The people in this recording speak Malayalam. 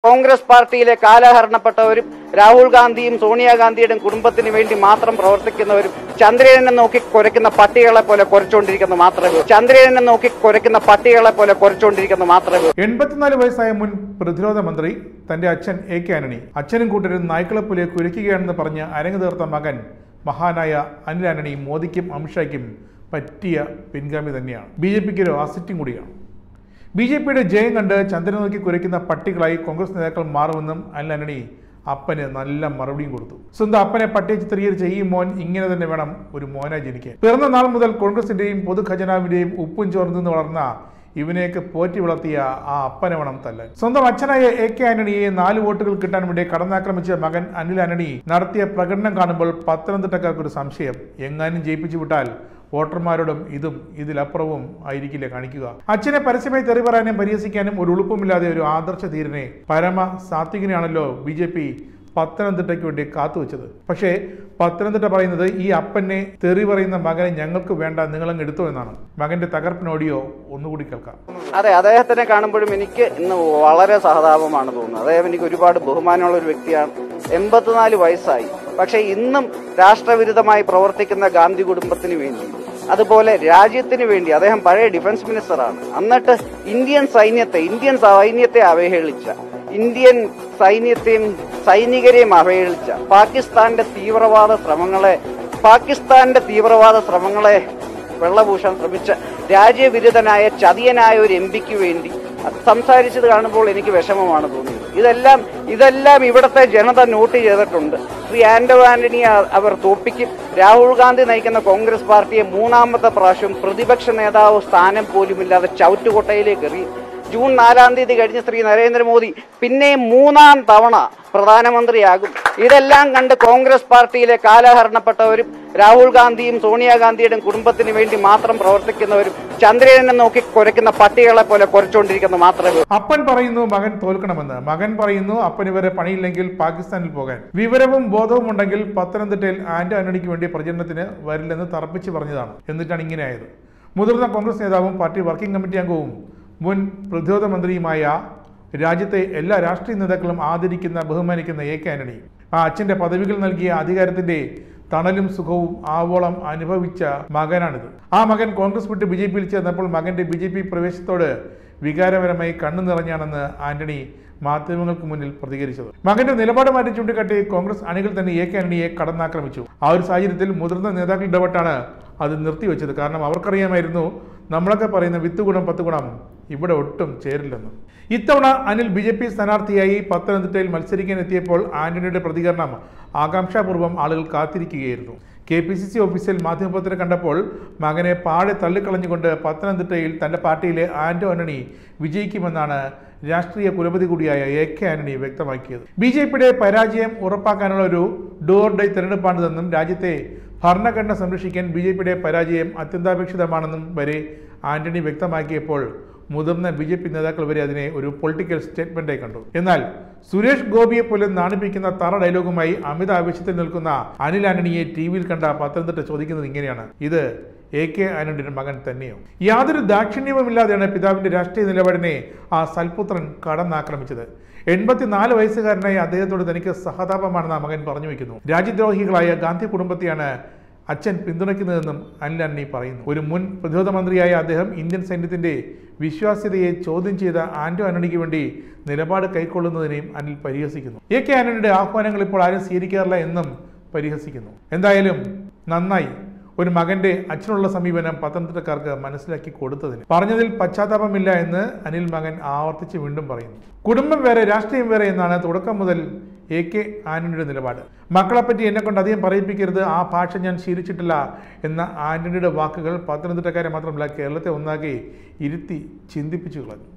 കോൺഗ്രസ് പാർട്ടിയിലെ കാലഹരണപ്പെട്ടവരും രാഹുൽ ഗാന്ധിയും സോണിയാഗാന്ധിയുടെയും കുടുംബത്തിന് വേണ്ടി മാത്രം പ്രവർത്തിക്കുന്നവരും ചന്ദ്രനെ നോക്കി കുരയ്ക്കുന്ന പട്ടികളെ പോലെ കുരച്ചുകൊണ്ടിരിക്കുന്ന മാത്രമേ ഉള്ളൂ. ചന്ദ്രനെ നോക്കി കുരയ്ക്കുന്ന പട്ടികളെ പോലെ കുരച്ചുകൊണ്ടിരിക്കുന്ന മാത്രമേ ഉള്ളൂ. എൺപത്തിനാല് വയസ്സായ മുൻ പ്രതിരോധ മന്ത്രി തന്റെ അച്ഛൻ എ കെ ആന്റണി അച്ഛനും കൂട്ടരും നായ്ക്കളെ പോലെ കുരയ്ക്കുകയാണെന്ന് പറഞ്ഞ് അരങ്ങ് തീർത്ത മകൻ മഹാനായ അനിൽ ആന്റണി മോദിക്കും അമിത്ഷായ്ക്കും പറ്റിയ പിൻഗാമി തന്നെയാണ് ബി ജെ പിക്ക് ഒരു അസറ്റും കൂടിയാണ് ബി ജെ പിയുടെ ജയം കണ്ട് ചന്ദ്രൻ നോക്കി കുരയ്ക്കുന്ന പട്ടികളായി കോൺഗ്രസ് നേതാക്കൾ മാറുമെന്നും അനിൽ ആന്റണി അപ്പന് നല്ല മറുപടിയും കൊടുത്തു സ്വന്തം അപ്പനെ പട്ടിയെ ചിത്രീകരിച്ച ഈ മോൻ ഇങ്ങനെ തന്നെ വേണം ഒരു മോനായി ജനിക്കാൻ പിറന്ന നാൾ മുതൽ കോൺഗ്രസിന്റെയും പൊതുഖജനാവിന്റെയും ഉപ്പും ചോർന്നു നിന്ന് വളർന്ന ഇവനെയൊക്കെ പോറ്റി വളർത്തിയ ആ അപ്പനെ വേണം തല്ലാൻ സ്വന്തം അച്ഛനായ എ കെ ആന്റണിയെ നാല് വോട്ടുകൾ കിട്ടാൻ വേണ്ടി കടന്നാക്രമിച്ച മകൻ അനിൽ ആന്റണി നടത്തിയ പ്രകടനം കാണുമ്പോൾ പത്തനംതിട്ടക്കാർക്ക് ഒരു സംശയം എങ്ങാനും ജയിപ്പിച്ചു വിട്ടാൽ വോട്ടർമാരോടും ഇതും ഇതിലപ്പുറവും ആയിരിക്കില്ല കാണിക്കുക അച്ഛനെ പരസ്യമായി തെറി പറയാനും പരിഹസിക്കാനും ഒരു ഉളുപ്പുമില്ലാതെ ഒരു ആദർശ ധീരനെ പരമ സാത്വികനെയാണല്ലോ ബി ജെ പി പത്തനംതിട്ടയ്ക്ക് വേണ്ടി കാത്തുവെച്ചത് പക്ഷേ പത്തനംതിട്ട പറയുന്നത് ഈ അപ്പനെ തെറി പറയുന്ന മകനെ ഞങ്ങൾക്ക് വേണ്ട നിങ്ങളങ്ങ് എടുത്തോ എന്നാണ് മകന്റെ തകർപ്പിന് ഓഡിയോ ഒന്നുകൂടി കേൾക്കാം അതെ അദ്ദേഹത്തിനെ കാണുമ്പോഴും എനിക്ക് ഇന്ന് വളരെ സഹതാപമാണ് തോന്നുന്നത് അദ്ദേഹം എനിക്ക് ഒരുപാട് ബഹുമാനമുള്ള ഒരു വ്യക്തിയാണ് എൺപത്തിനാല് വയസ്സായി പക്ഷെ ഇന്നും രാഷ്ട്രവിരുദ്ധമായി പ്രവർത്തിക്കുന്ന ഗാന്ധി കുടുംബത്തിന് വേണ്ടി അതുപോലെ രാജ്യത്തിന് വേണ്ടി അദ്ദേഹം പഴയ ഡിഫൻസ് മിനിസ്റ്ററാണ് എന്നിട്ട് ഇന്ത്യൻ സൈന്യത്തെ ഇന്ത്യൻ സൈന്യത്തെ അവഹേളിച്ച ഇന്ത്യൻ സൈന്യത്തെയും സൈനികരെയും അവഹേളിച്ച പാകിസ്ഥാന്റെ തീവ്രവാദ ശ്രമങ്ങളെ പാകിസ്ഥാന്റെ തീവ്രവാദ ശ്രമങ്ങളെ വെള്ളപൂശാൻ ശ്രമിച്ച രാജ്യവിരുദ്ധനായ ചതിയനായ ഒരു എം പിക്ക് വേണ്ടി അത് സംസാരിച്ചത് കാണുമ്പോൾ എനിക്ക് വിഷമമാണ് തോന്നിയത് ഇതെല്ലാം ഇതെല്ലാം ഇവിടുത്തെ ജനത നോട്ട് ചെയ്തിട്ടുണ്ട് ശ്രീ ആന്റോ ആന്റണിയെ അവർ തോപ്പിക്കും രാഹുൽ ഗാന്ധി നയിക്കുന്ന കോൺഗ്രസ് പാർട്ടിയെ മൂന്നാമത്തെ പ്രാവശ്യം പ്രതിപക്ഷ നേതാവ് സ്ഥാനം പോലുമില്ലാതെ ചവിറ്റുകൊട്ടയിലേക്ക് എറിയും ജൂൺ നാലാം തീയതി കഴിഞ്ഞ് ശ്രീ നരേന്ദ്രമോദി പിന്നെയും മൂന്നാം തവണ പ്രധാനമന്ത്രിയാകും ഇതെല്ലാം കണ്ട് കോൺഗ്രസ് പാർട്ടിയിലെ കാലഹരണപ്പെട്ടവരും രാഹുൽ ഗാന്ധിയും സോണിയാഗാന്ധിയുടെയും കുടുംബത്തിന് വേണ്ടി മാത്രം പ്രവർത്തിക്കുന്നവരും ചന്ദ്രനെ നോക്കി കുരയ്ക്കുന്ന പട്ടികളെ പോലെ കുരച്ചുകൊണ്ടിരിക്കുന്ന മാത്രമേ ഉള്ളൂ. അപ്പൻ പറയുന്നു മകൻ തോൽക്കണമെന്ന് മകൻ പറയുന്നു അപ്പൻ ഇവരെ പണിയില്ലെങ്കിൽ പാകിസ്ഥാനിൽ പോകാൻ വിവരവും ബോധവും ഉണ്ടെങ്കിൽ പത്തനംതിട്ടയിൽ ആന്റോ ആന്റണിക്ക് വേണ്ടി പ്രചരണത്തിന് വരില്ലെന്ന് തറപ്പിച്ച് പറഞ്ഞതാണ് എന്നിട്ടാണ് ഇങ്ങനെ ആയത് മുതിർന്ന കോൺഗ്രസ് നേതാവും പാർട്ടി വർക്കിംഗ് കമ്മിറ്റി അംഗവും മുൻ പ്രതിരോധ മന്ത്രിയുമായ രാജ്യത്തെ എല്ലാ രാഷ്ട്രീയ നേതാക്കളും ആദരിക്കുന്ന ബഹുമാനിക്കുന്ന എ കെ ആന്റണി ആ അച്ഛന്റെ പദവികൾ നൽകിയ അധികാരത്തിന്റെ തണലും സുഖവും ആവോളം അനുഭവിച്ച മകനാണിത് ആ മകൻ കോൺഗ്രസ് വിട്ട് ബി ജെ പിയിൽ ചേർന്നപ്പോൾ മകന്റെ ബി ജെ പി പ്രവേശത്തോട് വികാരപരമായി കണ്ണു നിറഞ്ഞാണെന്ന് ആന്റണി മാധ്യമങ്ങൾക്ക് മുന്നിൽ പ്രതികരിച്ചത് മകന്റെ നിലപാട് മാറ്റി ചൂണ്ടിക്കാട്ടി കോൺഗ്രസ് അണികൾ തന്നെ എ കെ ആന്റണിയെ കടന്നാക്രമിച്ചു ആ ഒരു സാഹചര്യത്തിൽ മുതിർന്ന നേതാക്കൾ ഇടപെട്ടാണ് അത് നിർത്തിവെച്ചത് കാരണം അവർക്കറിയാമായിരുന്നു നമ്മളൊക്കെ പറയുന്ന വിത്ത് ഗുണം പത്ത് ഗുണം ഇവിടെ ഒട്ടും ചേരില്ലെന്ന് ഇത്തവണ അനിൽ ബി ജെ പി സ്ഥാനാർത്ഥിയായി പത്തനംതിട്ടയിൽ മത്സരിക്കാൻ എത്തിയപ്പോൾ ആന്റണിയുടെ പ്രതികരണം ആകാംക്ഷാപൂർവ്വം ആളുകൾ കാത്തിരിക്കുകയായിരുന്നു കെ പി സി സി ഓഫീസിൽ മാധ്യമപ്രവർത്തകരെ കണ്ടപ്പോൾ മകനെ പാടെ തള്ളിക്കളഞ്ഞുകൊണ്ട് പത്തനംതിട്ടയിൽ തന്റെ പാർട്ടിയിലെ ആന്റോ ആന്റണി വിജയിക്കുമെന്നാണ് രാഷ്ട്രീയ കുലപതി കൂടിയായ എ കെ ആന്റണി വ്യക്തമാക്കിയത് ബി ജെ പിയുടെ പരാജയം ഉറപ്പാക്കാനുള്ള ഒരു ഡോർ ഡേ തെരഞ്ഞെടുപ്പാണിതെന്നും രാജ്യത്തെ ഭരണഘടന സംരക്ഷിക്കാൻ ബി ജെ പിയുടെ പരാജയം അത്യന്താപേക്ഷിതമാണെന്നും വരെ ആന്റണി വ്യക്തമാക്കിയപ്പോൾ മുതിർന്ന ബി ജെ പി നേതാക്കൾ വരെ അതിനെ ഒരു പൊളിറ്റിക്കൽ സ്റ്റേറ്റ്മെന്റായി കണ്ടു എന്നാൽ സുരേഷ് ഗോപിയെ പോലും നാണിപ്പിക്കുന്ന തറ ഡയലോഗുമായി അമിത ആവേശത്തിൽ നിൽക്കുന്ന അനിൽ ആന്റണിയെ ടി വിയിൽ കണ്ട പത്തനംതിട്ട ചോദിക്കുന്നത് ഇങ്ങനെയാണ് ഇത് എ കെ ആന്റണിയുടെ മകൻ തന്നെയോ യാതൊരു ദാക്ഷിണ്യവുമില്ലാതെയാണ് പിതാവിന്റെ രാഷ്ട്രീയ നിലപാടിനെ ആ സൽപുത്രൻ കടന്നാക്രമിച്ചത് എൺപത്തിനാല് വയസ്സുകാരനായ അദ്ദേഹത്തോട് തനിക്ക് സഹതാപമാണെന്ന് ആ മകൻ പറഞ്ഞു വയ്ക്കുന്നു രാജ്യദ്രോഹികളായ ഗാന്ധി കുടുംബത്തെയാണ് അച്ഛൻ പിന്തുണയ്ക്കുന്നതെന്നും അനിൽ ആന്റണി പറയുന്നു ഒരു മുൻ പ്രതിരോധ മന്ത്രിയായ അദ്ദേഹം ഇന്ത്യൻ സൈന്യത്തിന്റെ വിശ്വാസ്യതയെ ചോദ്യം ചെയ്ത ആന്റോ ആന്റണിക്ക് വേണ്ടി നിലപാട് കൈക്കൊള്ളുന്നതിനെയും അനിൽ പരിഹസിക്കുന്നു എ കെ ആന്റണിയുടെ ആഹ്വാനങ്ങൾ ഇപ്പോൾ ആരും സ്വീകരിക്കാറില്ല എന്നും പരിഹസിക്കുന്നു എന്തായാലും നന്നായി ഒരു മകന്റെ അച്ഛനുള്ള സമീപനം പത്തനംതിട്ടക്കാർക്ക് മനസ്സിലാക്കി കൊടുത്തതിന് പറഞ്ഞതിൽ പശ്ചാത്താപമില്ല എന്ന് അനിൽ മകൻ ആവർത്തിച്ച് വീണ്ടും പറയുന്നു കുടുംബം വേറെ രാഷ്ട്രീയം വേറെ എന്നാണ് തുടക്കം മുതൽ എ കെ ആന്റണിയുടെ നിലപാട് മക്കളെപ്പറ്റി എന്നെ കൊണ്ട് അധികം പറയിപ്പിക്കരുത് ആ ഭാഷ ഞാൻ ശീലിച്ചിട്ടില്ല എന്ന ആന്റണിയുടെ വാക്കുകൾ പത്തനംതിട്ടക്കാരെ മാത്രമല്ല കേരളത്തെ ഒന്നാകെ ഇരുത്തി ചിന്തിപ്പിച്ചു കളഞ്ഞു